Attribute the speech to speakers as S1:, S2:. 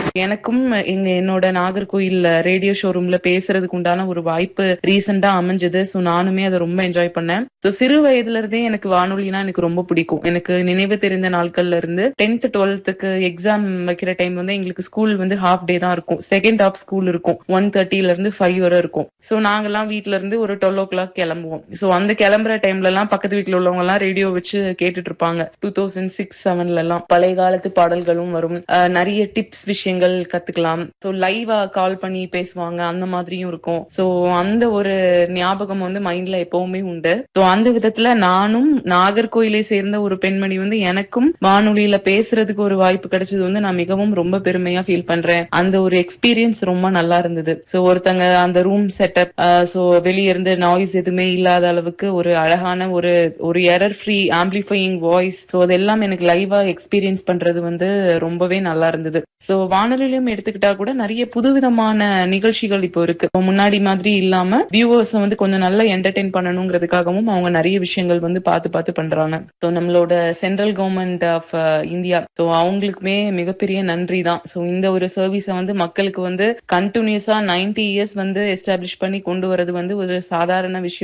S1: எனக்கும் எங்க என்னோட நாகர்கோயில் ரேடியோ ஷோரூம்ல பேசுறதுக்கு உண்டான ஒரு வாய்ப்பு ரீசெண்டா அமைஞ்சது ஸோ நானுமே அதை ரொம்ப என்ஜாய் பண்ணேன் ஸோ சிறு வயதுல இருந்தே எனக்கு வானொலினா எனக்கு ரொம்ப பிடிக்கும் எனக்கு நினைவு தெரிந்த நாட்கள்ல இருந்து டென்த் டுவெல்த்துக்கு எக்ஸாம் வைக்கிற டைம் வந்து எங்களுக்கு ஸ்கூல் வந்து ஹாஃப் டே தான் இருக்கும் செகண்ட் ஹாஃப் ஸ்கூல் இருக்கும் ஒன் தேர்ட்டில இருந்து ஃபைவ் வரை இருக்கும் ஸோ நாங்கெல்லாம் வீட்ல இருந்து ஒரு டுவெல் ஓ கிளாக் கிளம்புவோம் ஸோ அந்த கிளம்புற டைம்ல எல்லாம் பக்கத்து வீட்டுல உள்ளவங்க எல்லாம் ரேடியோ வச்சு கேட்டுட்டு இருப்பாங்க டூ தௌசண்ட் சிக்ஸ் செவன்ல எல்லாம் பழைய காலத்து பாடல்களும் வரும் அஹ் நிறைய டிப்ஸ் விஷயங்கள் கத்துக்கலாம் ஸோ லைவா கால் பண்ணி பேசுவாங்க அந்த மாதிரியும் இருக்கும் ஸோ அந்த ஒரு ஞாபகம் வந்து மைண்ட்ல எப்பவுமே உண்டு ஸோ அந்த விதத்துல நானும் நாகர்கோயிலை சேர்ந்த ஒரு பெண்மணி வந்து எனக்கும் வானொலியில பேசுறதுக்கு ஒரு வாய்ப்பு கிடைச்சது வந்து நான் மிகவும் ரொம்ப பெருமையா ஃபீல் பண்றேன் அந்த ஒரு எக்ஸ்பீரியன்ஸ் ரொம்ப நல்லா இருந்தது ஸோ ஒருத்தங்க அந்த ரூம் செட்டப் ஸோ வெளிய இருந்து நாய்ஸ் எதுவுமே இல்லாத அளவுக்கு ஒரு அழகான ஒரு ஒரு error free amplifying voice so அதெல்லாம் எனக்கு லைவா எக்ஸ்பீரியன்ஸ் பண்றது வந்து ரொம்பவே நல்லா இருந்தது ஸோ வானொலியிலும் எடுத்துக்கிட்டா கூட நிறைய புதுவிதமான நிகழ்ச்சிகள் இப்போ இருக்கு இப்போ முன்னாடி மாதிரி இல்லாம வியூவர்ஸ் வந்து கொஞ்சம் நல்லா என்டர்டெயின் பண்ணணுங்கிறதுக்காகவும் அவங்க நிறைய விஷயங்கள் வந்து பார்த்து பார்த்து பண்றாங்க ஸோ நம்மளோட central government of India so அவங்களுக்குமே மிகப்பெரிய நன்றி தான் ஸோ இந்த ஒரு சர்வீஸை வந்து மக்களுக்கு வந்து கண்டினியூஸா நைன்டி இயர்ஸ் வந்து எஸ்டாப்ளிஷ் பண்ணி கொண்டு வரது வந்து ஒரு சாதாரண விஷயம்